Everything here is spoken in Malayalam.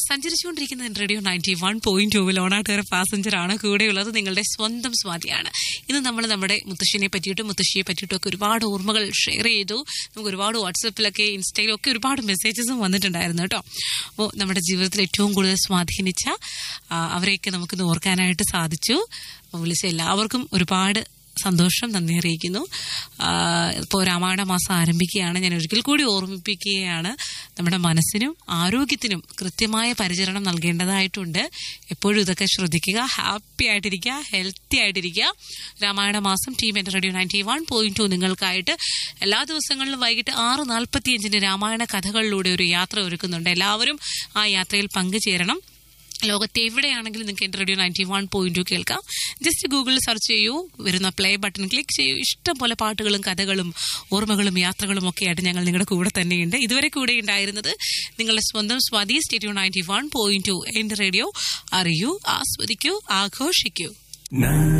സഞ്ചരിച്ചുകൊണ്ടിരിക്കുന്ന റേഡിയോ നയൻറ്റി വൺ പോയിന്റ് ടൂവിൽ ഓണാട്ടുകാര പാസഞ്ചർ ആണ് കൂടെയുള്ളത് നിങ്ങളുടെ സ്വന്തം സ്വാതിയാണ് ഇന്ന് നമ്മൾ നമ്മുടെ മുത്തശ്ശിനെ പറ്റിയിട്ടും മുത്തശ്ശിയെ പറ്റിയിട്ടും ഒക്കെ ഒരുപാട് ഓർമ്മകൾ ഷെയർ ചെയ്തു നമുക്ക് ഒരുപാട് വാട്സപ്പിലൊക്കെ ഇൻസ്റ്റയിലും ഒക്കെ ഒരുപാട് മെസ്സേജസും വന്നിട്ടുണ്ടായിരുന്നു കേട്ടോ അപ്പോൾ നമ്മുടെ ജീവിതത്തിൽ ഏറ്റവും കൂടുതൽ സ്വാധീനിച്ച ആ, അവരെയൊക്കെ നമുക്ക് ഓർക്കാനായിട്ട് സാധിച്ചു അപ്പോൾ വിളിച്ച എല്ലാവർക്കും ഒരുപാട് സന്തോഷം നന്ദി അറിയിക്കുന്നു ഇപ്പോൾ രാമായണ മാസം ആരംഭിക്കുകയാണ് ഞാൻ ഒരിക്കൽ കൂടി ഓർമ്മിപ്പിക്കുകയാണ് നമ്മുടെ മനസ്സിനും ആരോഗ്യത്തിനും കൃത്യമായ പരിചരണം നൽകേണ്ടതായിട്ടുണ്ട് എപ്പോഴും ഇതൊക്കെ ശ്രദ്ധിക്കുക ഹാപ്പി ആയിട്ടിരിക്കുക ഹെൽത്തി ആയിട്ടിരിക്കുക രാമായണ മാസം ടീം എൻ്റെ radio ninety one point two നിങ്ങൾക്കായിട്ട് എല്ലാ ദിവസങ്ങളിലും വൈകിട്ട് ആറ് നാൽപ്പത്തിയഞ്ചിന് രാമായണ കഥകളിലൂടെ ഒരു യാത്ര ഒരുക്കുന്നുണ്ട് എല്ലാവരും ആ യാത്രയിൽ പങ്കുചേരണം ലോകത്തെ എവിടെയാണെങ്കിലും നിങ്ങൾക്ക് എൻ്റെ radio ninety one point two കേൾക്കാം ജസ്റ്റ് ഗൂഗിളിൽ സെർച്ച് ചെയ്യൂ വരുന്ന പ്ലേ ബട്ടൺ ക്ലിക്ക് ചെയ്യൂ ഇഷ്ടം പോലെ പാട്ടുകളും കഥകളും ഓർമ്മകളും യാത്രകളും ഒക്കെ ആയിട്ട് ഞങ്ങൾ നിങ്ങളുടെ കൂടെ തന്നെയുണ്ട് ഇതുവരെ കൂടെ ഉണ്ടായിരുന്നത് നിങ്ങളുടെ സ്വന്തം Swathi radio ninety one point two എൻ്റെ റേഡിയോ അറിയൂ ആസ്വദിക്കൂ ആഘോഷിക്കൂ